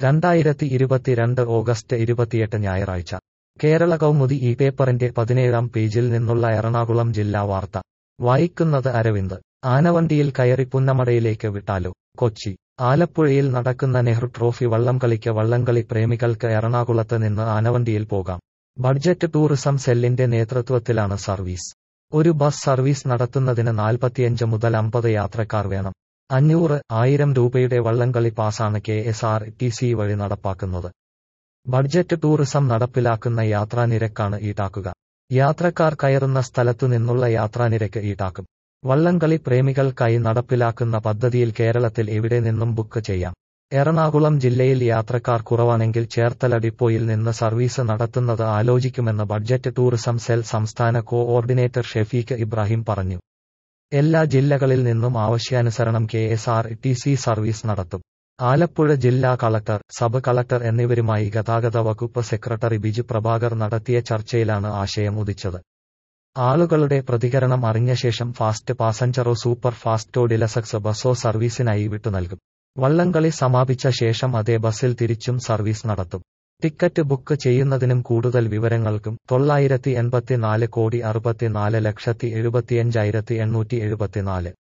രണ്ടായിരത്തി ഇരുപത്തിരണ്ട് ഓഗസ്റ്റ് ഇരുപത്തിയെട്ട് ഞായറാഴ്ച കേരള കൗമുദി ഈ പേപ്പറിന്റെ പതിനേഴാം പേജിൽ നിന്നുള്ള എറണാകുളം ജില്ലാ വാർത്ത വായിക്കുന്നത് അരവിന്ദ് ആനവണ്ടിയിൽ കയറി പുന്നമടയിലേക്ക് വിട്ടാലോ കൊച്ചി ആലപ്പുഴയിൽ നടക്കുന്ന നെഹ്റു ട്രോഫി വള്ളംകളിക്ക് വള്ളംകളി പ്രേമികൾക്ക് എറണാകുളത്ത് നിന്ന് ആനവണ്ടിയിൽ പോകാം ബഡ്ജറ്റ് ടൂറിസം സെല്ലിന്റെ നേതൃത്വത്തിലാണ് സർവീസ് ഒരു ബസ് സർവീസ് നടത്തുന്നതിന് നാൽപ്പത്തിയഞ്ച് മുതൽ അമ്പത് യാത്രക്കാർ വേണം അഞ്ഞൂറ് ആയിരം രൂപയുടെ വള്ളംകളി പാസാണ് K S R T C വഴി നടപ്പാക്കുന്നത് ബഡ്ജറ്റ് ടൂറിസം നടപ്പിലാക്കുന്ന യാത്രാനിരക്കാണ് ഈടാക്കുക യാത്രക്കാർ കയറുന്ന സ്ഥലത്തു നിന്നുള്ള യാത്രാനിരക്ക് ഈടാക്കും വള്ളംകളി പ്രേമികൾക്കായി നടപ്പിലാക്കുന്ന പദ്ധതിയിൽ കേരളത്തിൽ എവിടെ നിന്നും ബുക്ക് ചെയ്യാം എറണാകുളം ജില്ലയിൽ യാത്രക്കാർ കുറവാണെങ്കിൽ ചേർത്തല ഡിപ്പോയിൽ നിന്ന് സർവീസ് നടത്തുന്നത് ആലോചിക്കുമെന്ന് ബഡ്ജറ്റ് ടൂറിസം സെൽ സംസ്ഥാന കോഓർഡിനേറ്റർ ഷെഫീഖ് ഇബ്രാഹിം പറഞ്ഞു എല്ലാ ജില്ലകളിൽ നിന്നും ആവശ്യാനുസരണം K S R T C service നടത്തും ആലപ്പുഴ ജില്ലാ കളക്ടർ സബ് കളക്ടർ എന്നിവരുമായി ഗതാഗത വകുപ്പ് സെക്രട്ടറി ബിജു പ്രഭാകർ നടത്തിയ ചർച്ചയിലാണ് ആശയം ഉദിച്ചത് ആളുകളുടെ പ്രതികരണം അറിഞ്ഞ ശേഷം ഫാസ്റ്റ് പാസഞ്ചറോ സൂപ്പർ ഫാസ്റ്റോ ഡിലസക്സ് ബസ്സോ സർവീസിനായി വിട്ടുനൽകും വള്ളംകളി സമാപിച്ച ശേഷം അതേ ബസ്സിൽ തിരിച്ചും സർവീസ് നടത്തും ടിക്കറ്റ് ബുക്ക് ചെയ്യുന്നതിനും കൂടുതൽ വിവരങ്ങൾക്കും തൊള്ളായിരത്തി എൺപത്തിനാല് കോടി അറുപത്തിനാല് ലക്ഷത്തി എഴുപത്തിയഞ്ചായിരത്തി എണ്ണൂറ്റി എഴുപത്തിനാല്